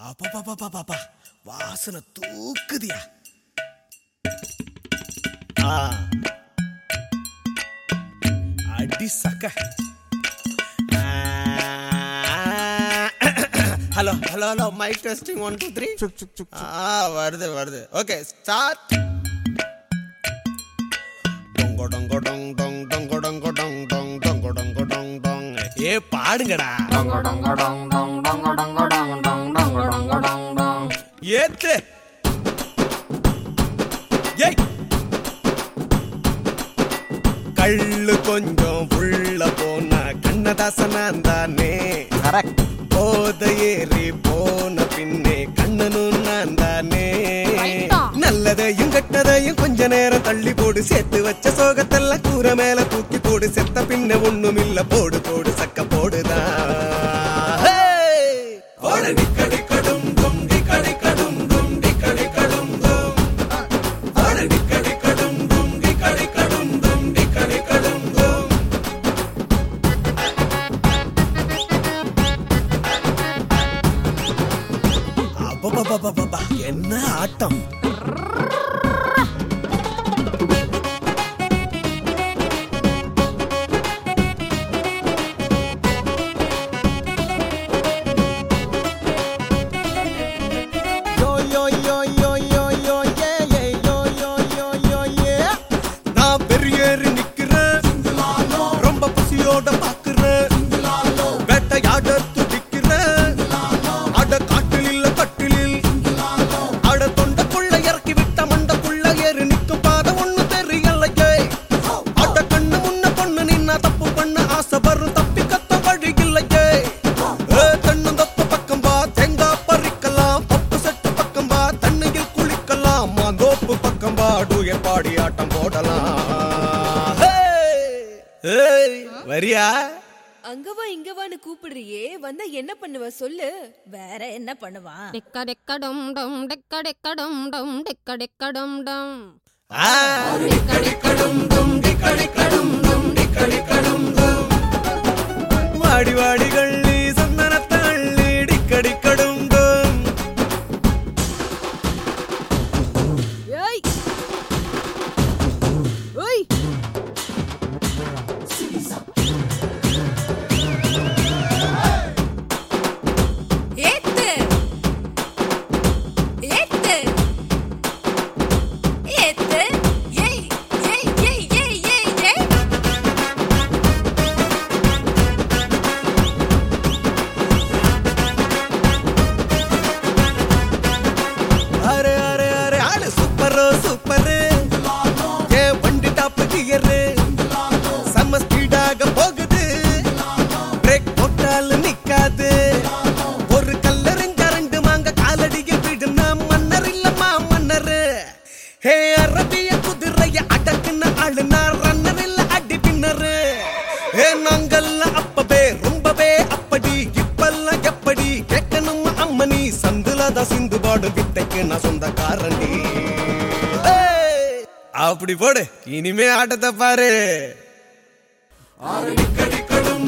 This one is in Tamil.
அப்பா வாசனை தூக்குதியா ஆ. அடி சக்க ஆ. Hello hello hello mic testing one two three ஆ வருது வருது ஓகே ஸ்டார்ட் டொங்கோ டொங்கோ டொங் டொங் டொங்கோ டொங்கோ டொங் டொங் டொங்கோ டொங்கோ டொங் டொங் ஏ பாடுங்கடா ஏத்து ஏய் கள்ளு கொஞ்சம் உள்ள போன கண்ணதாசனான் தானே கரெக்ட் போத ஏறி போன பின்னே கண்ணனும் நான் தானே நல்லதையும் கெட்டதையும் கொஞ்ச நேரம் தள்ளி போடு சேர்த்து வச்ச சோகத்தெல்லாம் கூரை மேல தூக்கி போடு செத்த பின்ன ஒண்ணும் இல்ல போடு போடு சக்க போடுதான் போடு டிக்கடி கடும் டும் டிக்கடி கடும் டும் டிக்கடி கடும் டும் போடு டிக்கடி கடும் டும் டிக்கடி கடும் டும் டிக்கடி கடும் டும் அப்பப்பப்பப்பப்பா, என்ன ஆட்டம் யோ, யோ, யோ, யோ, யோ, யோ, ஏ, ஏ, யோ, யோ, யோ, யோ, ஏ. நான் பெரியேறி நிக்கிறேன் ரொம்ப பசியோட பாக்குறேன் வேட்டையாட துடிக்கிறேன் அட காட்டில் இல்ல கட்டிலில் அட தொண்டக்குள்ள இறக்கி விட்ட மண்டக்குள்ள ஏறி நிக்கும் பாத ஒண்ணு தெரியலையே அட கண்ணு முன்ன பொண்ணு நின்னா தப்பு பண்ண ஆசை வரும் தப்பி கத்த வழி இல்லையே ஏ, தென்னந்தோப்பு பக்கம் வா தேங்காய் பறிக்கலாம் பப்பு செட்டு பக்கம் வா தண்ணியில் குளிக்கலாம் மாந்தோப்பு பக்கம் வா டூயர் பாடி ஆட்டம் போடலாம் ஹே! ஏய், வரியா அங்கவா இங்கவான்னு கூப்பிடுறியே வந்தா என்ன பண்ணுவ சொல்லு வேற என்ன பண்ணுவான் டெக்க டெக்க டம் டம் டெக்க டெக்க டம் டம் டெக்க டெக்க டம் டம் ஆ. வாடி வாடி கள்ளி சந்தனத்தள்ளி டிக்கடி கடுங்கும் ஏய் ஓய் ஏத்து ஏத்து ஏத்து ஏய் ஏய் ஏய் ஏய் ஏய் ஏய் அரே அரே அரே ஆளு சூப்பரோ சூப்பரு ஏ வண்டி டாப் கியரு செம்ம ஸ்பீடாக போகுது பிரேக் போட்டாலும் நிக்காது ஒரு கல்லறிஞ்ச ரெண்டு மாங்க காலடியில் விடுனா மன்னர் இல்லம்மா மன்னரு ஹே அரபிய குதிரைய அடக்குன ஆளுனா ரன்னர் இல்ல அடி பின்னரு ஏ நாங்கெல்லாம் அப்பவே ரொம்பவே அப்படி இப்பெல்லாம் எப்படி கேட்கணும் அம்மனி சந்துலதான் சிந்து பாடு வித்தைக்கு நான் சொந்தக்காரண்டி ஏய், அப்படி போடு இனிமே ஆட்டத்தை பாரு